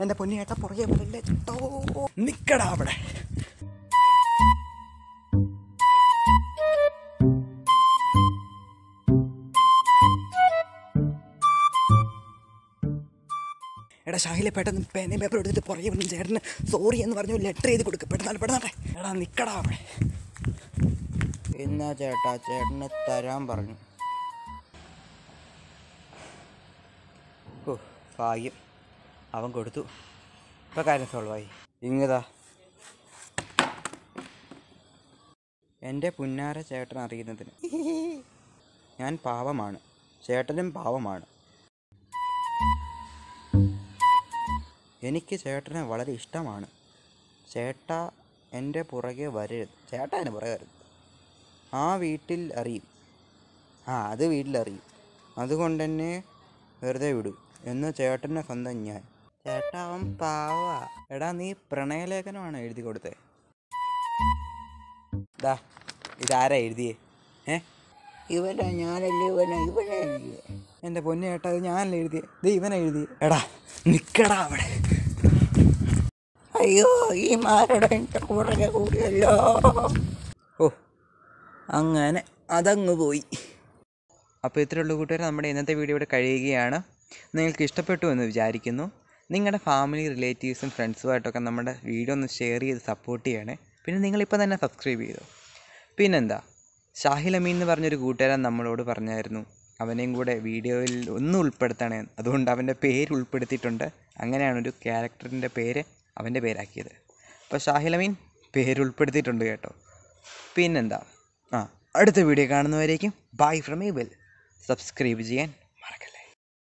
എൻ്റെ പൊന്നിയേട്ട പുറകെ വരല്ലേ ചേട്ടോ നിക്കടാ അവിടെ എടാ ഷാഹിലെ പെട്ടെന്ന് പേനയും പേപ്പർ എടുത്തിട്ട് പുറകെ വന്നു ചേട്ടന് സോറി എന്ന് പറഞ്ഞു ലെറ്റർ എഴുതി കൊടുക്ക് പെട്ടെന്ന് പെട്ടെന്ന് എടാ നിക്കടാ അവിടെ എന്നാ ചേട്ടാ ചേട്ടന് തരാൻ പറഞ്ഞു ഓ ഭാഗ്യം അവൻ കൊടുത്തു ഇപ്പം കാര്യം സോൾവായി ഇങ്ങതാ എൻ്റെ പുന്നാര ചേട്ടൻ അറിയുന്നതിന് ഞാൻ പാവമാണ് ചേട്ടനും പാവമാണ് എനിക്ക് ചേട്ടനെ വളരെ ഇഷ്ടമാണ് ചേട്ട എൻ്റെ പുറകെ വരരുത് ചേട്ട എൻ്റെ പുറകെ വരരുത് ആ വീട്ടിൽ അറിയും ആ അത് വീട്ടിലറിയും അതുകൊണ്ട് തന്നെ വെറുതെ വിടൂ എന്ന് ചേട്ടൻ്റെ സ്വന്തം ഞാൻ ചേട്ടാ അവൻ പാവ എടാ നീ പ്രണയലേഖനമാണ് എഴുതി കൊടുത്തേ ദാ ഇതാരാ എഴുതിയേ ഏ ഇവനാ ഞാനല്ലേ ഇവനാ ഇവനെ എഴുതിയേ എൻ്റെ പൊന്നു ചേട്ടാ ഇത് ഞാനല്ലേ എഴുതിയേ ഇത് ഇവനാ എഴുതിയേ എടാ നിക്കടാ അവിടെ അയ്യോ ഈ മാരട എൻ്റെ പുറകെ കൂടിയല്ലോ ഓ അങ്ങനെ അതങ്ങ് പോയി അപ്പോൾ ഇത്രയുള്ള കൂട്ടുകാർ നമ്മുടെ ഇന്നത്തെ വീഡിയോ ഇവിടെ കഴിയുകയാണ് നിങ്ങൾക്ക് ഇഷ്ടപ്പെട്ടു എന്ന് വിചാരിക്കുന്നു നിങ്ങളുടെ ഫാമിലി റിലേറ്റീവ്സും ഫ്രണ്ട്സുമായിട്ടൊക്കെ നമ്മുടെ വീഡിയോ ഒന്ന് ഷെയർ ചെയ്ത് സപ്പോർട്ട് ചെയ്യണേ പിന്നെ നിങ്ങളിപ്പോൾ തന്നെ സബ്സ്ക്രൈബ് ചെയ്തു പിന്നെന്താ ഷാഹിൽ അമീൻ എന്ന് പറഞ്ഞൊരു കൂട്ടുകാരൻ നമ്മളോട് പറഞ്ഞായിരുന്നു അവനെയും കൂടെ വീഡിയോയിൽ ഒന്ന് ഉൾപ്പെടുത്തണേ അതുകൊണ്ട് അവൻ്റെ പേര് ഉൾപ്പെടുത്തിയിട്ടുണ്ട് അങ്ങനെയാണ് ഒരു ക്യാരക്ടറിൻ്റെ പേര് അവൻ്റെ പേരാക്കിയത് അപ്പോൾ ഷാഹിൽ അമീൻ പേര് ഉൾപ്പെടുത്തിയിട്ടുണ്ട് കേട്ടോ പിന്നെന്താ ആ അടുത്ത വീഡിയോ കാണുന്നവരേക്കും ബൈ ഫ്രം ഏബിൾ സബ്സ്ക്രൈബ് ചെയ്യാൻ